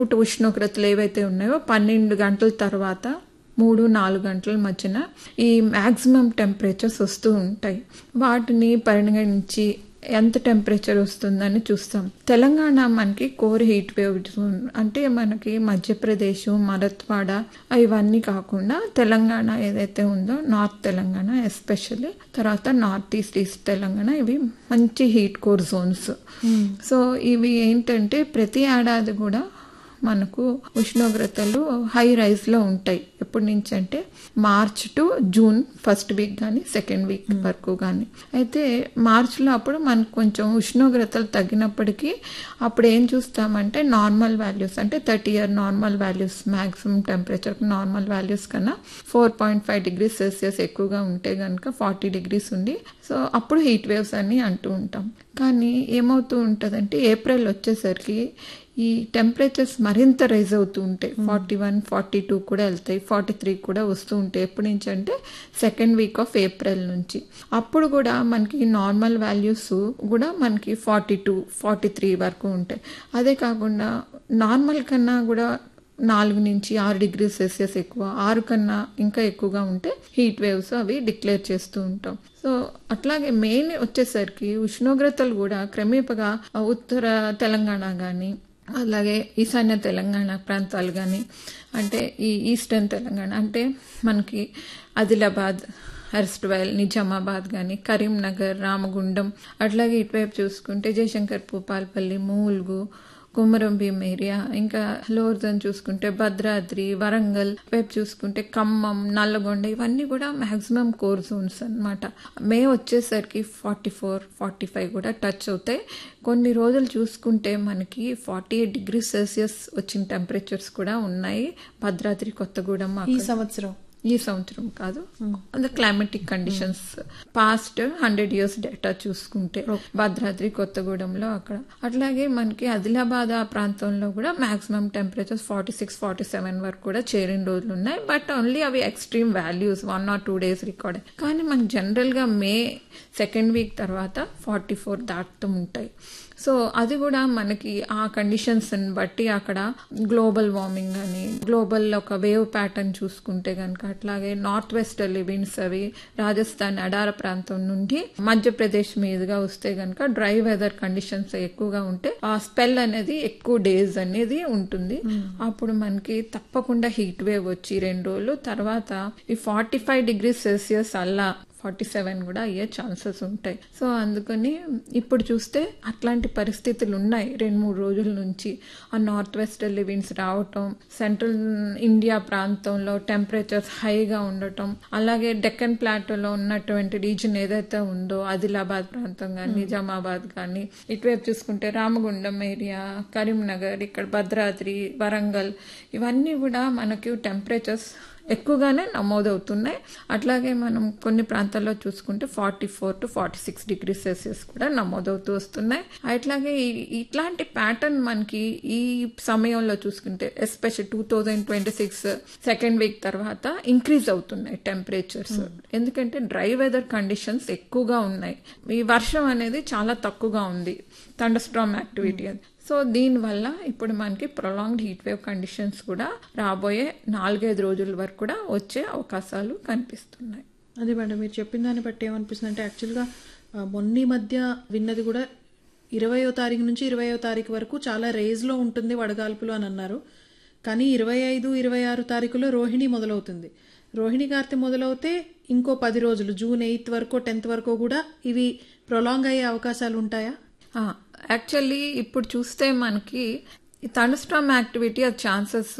ఉష్ణోగ్రతలు ఏవైతే ఉన్నాయో పన్నెండు గంటల తర్వాత మూడు నాలుగు గంటల మధ్యన ఈ మ్యాక్సిమం టెంపరేచర్స్ వస్తూ ఉంటాయి వాటిని పరిగణించి ఎంత టెంపరేచర్ వస్తుందని చూస్తాం తెలంగాణ మనకి కోర్ హీట్ వేవ్ జోన్ అంటే మనకి మధ్యప్రదేశ్ మరత్వాడ ఇవన్నీ కాకుండా తెలంగాణ ఏదైతే ఉందో నార్త్ తెలంగాణ ఎస్పెషల్లీ తర్వాత నార్త్ ఈస్ట్ ఈస్ట్ తెలంగాణ ఇవి మంచి హీట్ కోర్ జోన్స్ సో ఇవి ఏంటంటే ప్రతి ఏడాది కూడా మనకు ఉష్ణోగ్రతలు హై రైజ్లో ఉంటాయి ఎప్పటి నుంచి అంటే March to June first week కానీ సెకండ్ వీక్ వరకు కానీ అయితే మార్చ్లో అప్పుడు మనకు కొంచెం ఉష్ణోగ్రతలు తగ్గినప్పటికీ అప్పుడు ఏం చూస్తామంటే నార్మల్ వాల్యూస్ అంటే thirty year normal values maximum temperature normal values కన్నా four point five degrees Celsius ఎక్కువగా ఉంటే కనుక ఫార్టీ డిగ్రీస్ ఉండి సో అప్పుడు హీట్ వేవ్స్ అని అంటూ ఉంటాం కానీ ఏమవుతూ ఉంటుందంటే ఏప్రిల్ వచ్చేసరికి ఈ టెంపరేచర్స్ మరింత రైజ్ అవుతూ ఉంటాయి ఫార్టీ వన్ ఫార్టీ టూ కూడా వెళ్తాయి ఫార్టీ త్రీ కూడా వస్తూ ఉంటాయి ఎప్పటి నుంచి అంటే సెకండ్ వీక్ ఆఫ్ ఏప్రిల్ నుంచి అప్పుడు కూడా మనకి నార్మల్ వాల్యూస్ కూడా మనకి ఫార్టీ టూ ఫార్టీ త్రీ వరకు ఉంటాయి అదే కాకుండా నార్మల్ కన్నా కూడా నాలుగు నుంచి ఆరు డిగ్రీ సెల్సియస్ ఎక్కువ ఆరు కన్నా ఇంకా ఎక్కువగా ఉంటే హీట్ వేవ్స్ అవి డిక్లేర్ చేస్తూ ఉంటాం సో అట్లాగే మెయిన్ వచ్చేసరికి ఉష్ణోగ్రతలు కూడా క్రమేపగా ఉత్తర తెలంగాణ కానీ అలాగే ఈశాన్య తెలంగాణ ప్రాంతాలు కానీ అంటే ఈ ఈస్టర్న్ తెలంగాణ అంటే మనకి ఆదిలాబాద్ హెర్స్ట్వైల్ నిజామాబాద్ కానీ కరీంనగర్ రామగుండం అట్లాగే ఇటువైపు చూసుకుంటే జయశంకర్ భూపాల్పల్లి మూల్గు కుమరం భీం ఏరియా ఇంకా లోవర్ జోన్ చూసుకుంటే భద్రాద్రి వరంగల్ వైపు చూసుకుంటే ఖమ్మం నల్లగొండ ఇవన్నీ కూడా మాక్సిమం కోర్ జోన్స్ అనమాట మే వచ్చేసరికి ఫార్టీ ఫోర్ ఫార్టీ ఫైవ్ కూడా టచ్ అవుతాయి కొన్ని రోజులు చూసుకుంటే మనకి ఫార్టీ ఎయిట్ డిగ్రీ సెల్సియస్ వచ్చిన టెంపరేచర్స్ కూడా ఉన్నాయి భద్రాద్రి కొత్తగూడెం ఈ సంవత్సరం ఈ సంవత్సరం కాదు అది climatic conditions past hundred years data చూసుకుంటే భద్రాద్రి కొత్తగూడెంలో అక్కడ అట్లాగే మనకి ఆదిలాబాద్ ఆ ప్రాంతంలో కూడా maximum temperatures forty six forty seven వరకు కూడా చేరిన రోజులు ఉన్నాయి బట్ ఓన్లీ అవి extreme values one or two days record కానీ మనకి జనరల్గా మే సెకండ్ వీక్ తర్వాత ఫార్టీ ఫోర్ దాటుతూ ఉంటాయి సో అది కూడా మనకి ఆ కండిషన్స్ బట్టి అక్కడ గ్లోబల్ వార్మింగ్ అని గ్లోబల్ ఒక వేవ్ ప్యాటర్న్ చూసుకుంటే కనుక అట్లాగే నార్త్ వెస్టర్లీ విండ్స్ అవి రాజస్థాన్ అడార ప్రాంతం నుండి మధ్యప్రదేశ్ మీదుగా వస్తే కనుక డ్రై వెదర్ కండిషన్స్ ఎక్కువగా ఉంటే ఆ స్పెల్ అనేది ఎక్కువ డేస్ అనేది ఉంటుంది అప్పుడు మనకి తప్పకుండా హీట్ వేవ్ వచ్చి రెండు రోజులు తర్వాత ఈ ఫార్టీ ఫైవ్ డిగ్రీ సెల్సియస్ అల్లా ఫార్టీ సెవెన్ కూడా అయ్యే ఛాన్సెస్ ఉంటాయి సో అందుకని ఇప్పుడు చూస్తే అట్లాంటి పరిస్థితులు ఉన్నాయి రెండు మూడు రోజుల నుంచి ఆ నార్త్ వెస్టర్లీ విండ్స్ రావటం సెంట్రల్ ఇండియా ప్రాంతంలో టెంపరేచర్స్ హైగా ఉండటం అలాగే డెక్కన్ ప్లాటోలో ఉన్నటువంటి రీజన్ ఏదైతే ఉందో ఆదిలాబాద్ ప్రాంతం కానీ నిజామాబాద్ కానీ ఇటువైపు చూసుకుంటే రామగుండం ఏరియా కరీంనగర్ ఇక్కడ భద్రాద్రి వరంగల్ ఇవన్నీ కూడా మనకి టెంపరేచర్స్ ఎక్కువగానే నమోదవుతున్నాయి అట్లాగే మనం కొన్ని ప్రాంతాల్లో చూసుకుంటే forty four to forty six degree Celsius కూడా నమోదవుతూ వస్తున్నాయి అట్లాగే ఇట్లాంటి ప్యాటర్న్ మనకి ఈ సమయంలో చూసుకుంటే special two thousand twenty six second week తర్వాత ఇంక్రీజ్ అవుతున్నాయి టెంపరేచర్స్ ఎందుకంటే డ్రై వెదర్ కండిషన్స్ ఎక్కువగా ఉన్నాయి ఈ వర్షం అనేది చాలా తక్కువగా ఉంది థండర్స్ట్రామ్ యాక్టివిటీ అది సో దీనివల్ల ఇప్పుడు మనకి ప్రొలాంగ్డ్ హీట్ వేవ్ కండిషన్స్ కూడా రాబోయే నాలుగైదు రోజుల వరకు కూడా వచ్చే అవకాశాలు కనిపిస్తున్నాయి అదే మేడం మీరు చెప్పిన దాన్ని బట్టి ఏమనిపిస్తుంది అంటే యాక్చువల్గా మొన్న మధ్య విన్నది కూడా ఇరవయో తారీఖు నుంచి ఇరవయో తారీఖు వరకు చాలా రేజ్లో ఉంటుంది వడగాల్పులు అని అన్నారు కానీ ఇరవై ఐదు ఇరవై ఆరు తారీఖులో రోహిణి మొదలవుతుంది రోహిణి కార్తె మొదలవుతే ఇంకో పది రోజులు జూన్ ఎయిత్ వరకు టెన్త్ వరకు కూడా ఇవి ప్రొలాంగ్ అయ్యే అవకాశాలు ఉంటాయా యాక్చువల్లీ ఇప్పుడు చూస్తే మనకి థండర్స్టామ్ యాక్టివిటీ ఆ ఛాన్సెస్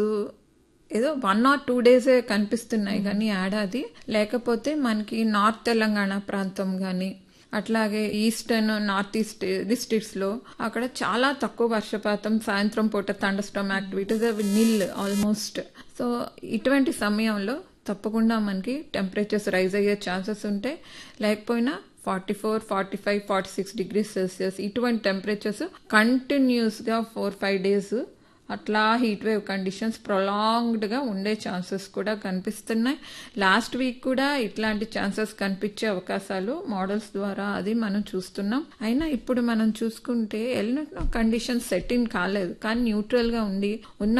ఏదో వన్ ఆర్ టూ డేసే కనిపిస్తున్నాయి కానీ ఏడాది లేకపోతే మనకి నార్త్ తెలంగాణ ప్రాంతం కానీ అట్లాగే ఈస్టర్న్ నార్త్ ఈస్ట్ డిస్ట్రిక్ట్స్ లో అక్కడ చాలా తక్కువ వర్షపాతం సాయంత్రం పూట థండర్స్టామ్ యాక్టివిటీస్ అవి నిల్ ఆల్మోస్ట్ సో ఇటువంటి సమయంలో తప్పకుండా మనకి టెంపరేచర్స్ రైజ్ అయ్యే ఛాన్సెస్ ఉంటాయి లేకపోయినా forty four forty five forty six degree Celsius ఇటువంటి టెంపరేచర్స్ కంటిన్యూస్గా ఫోర్ ఫైవ్ డేస్ అట్లా హీట్ వేవ్ కండిషన్స్ ప్రొలాంగ్డ్గా ఉండే ఛాన్సెస్ కూడా కనిపిస్తున్నాయి లాస్ట్ వీక్ కూడా ఇట్లాంటి ఛాన్సెస్ కనిపించే అవకాశాలు మోడల్స్ ద్వారా అది మనం చూస్తున్నాం అయినా ఇప్పుడు మనం చూసుకుంటే ఎల్నో కండిషన్ సెట్ ఇన్ కాలేదు కానీ న్యూట్రల్గా ఉండి ఉన్న